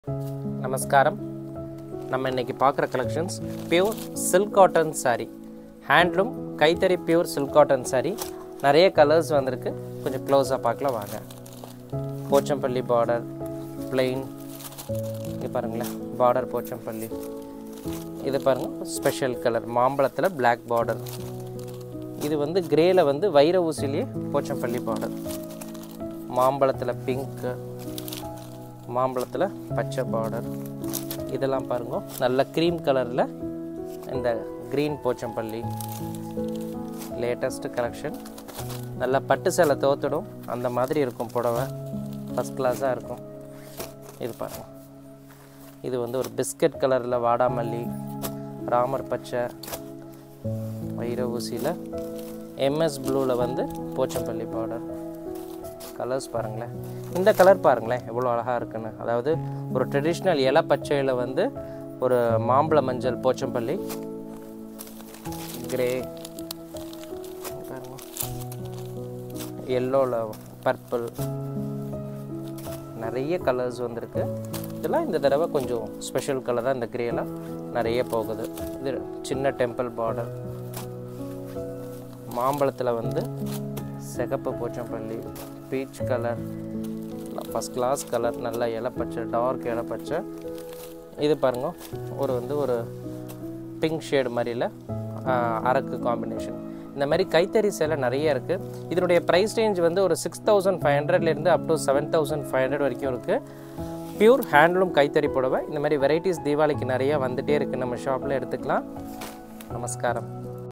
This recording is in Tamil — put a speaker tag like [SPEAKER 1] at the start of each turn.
[SPEAKER 1] நமஸ்காரம் நம்ம இன்னைக்கு பார்க்குற collections pure silk cotton saree handloom கைத்தறி பியூர் சில்க் காட்டன் saree நிறைய கலர்ஸ் வந்திருக்கு கொஞ்சம் க்ளோஸாக பார்க்கலாம் வாங்க போச்சம்பள்ளி பார்டர் பிளெயின் இங்கே பாருங்களேன் பார்டர் போச்சம்பள்ளி இது பாருங்கள் ஸ்பெஷல் கலர் மாம்பழத்தில் Black பார்டர் இது வந்து கிரேல வந்து வைர ஊசிலேயே போச்சம்பள்ளி பார்டர் மாம்பழத்தில் பிங்க்கு மாம்பழத்தில் பச்சை பார்டர் இதெல்லாம் பாருங்க நல்ல க்ரீம் கலரில் இந்த க்ரீன் போச்சம்பள்ளி லேட்டஸ்ட் கலெக்ஷன் நல்ல பட்டு சேலை தோத்துடும் அந்த மாதிரி இருக்கும் புடவை ஃபஸ்ட் கிளாஸாக இருக்கும் இது பாருங்க இது வந்து ஒரு பிஸ்கட் கலரில் வாடாமல்லி ராமர் பச்சை வைர ஊசியில் எம்எஸ் ப்ளூவில் வந்து போச்சம்பள்ளி பார்டர் கலர்ஸ் பாருங்களேன் இந்த கலர் பாருங்களேன் எவ்வளோ அழகாக இருக்குன்னு அதாவது ஒரு ட்ரெடிஷ்னல் இலை பச்சையில் வந்து ஒரு மாம்பழ மஞ்சள் போச்சம்பள்ளி கிரே எல்லோவில் பர்பிள் நிறைய கலர்ஸ் வந்திருக்கு இதெல்லாம் இந்த தடவை கொஞ்சம் ஸ்பெஷல் கலராக இந்த கிரேலாம் நிறைய போகுது இது சின்ன டெம்பிள் பார்டர் மாம்பழத்தில் வந்து சிகப்பு Pochampalli peach colour first class colour நல்ல இலப்பச்சை டார்க் இலப்பச்சை இது பாருங்க ஒரு வந்து ஒரு பிங்க் ஷேடு மாதிரியில் அரக்கு காம்பினேஷன் இந்த மாதிரி கைத்தறி சேலை நிறைய இருக்குது இதனுடைய ப்ரைஸ் ரேஞ்ச் வந்து ஒரு சிக்ஸ் தௌசண்ட் ஃபைவ் ஹண்ட்ரட்லேருந்து up to seven thousand five hundred வரைக்கும் இருக்குது பியூர் ஹேண்ட்லூம் கைத்தறி புடவை இந்த மாதிரி வெரைட்டிஸ் தீபாவளிக்கு நிறைய வந்துகிட்டே இருக்குது நம்ம ஷாப்பில் எடுத்துக்கலாம் நமஸ்காரம்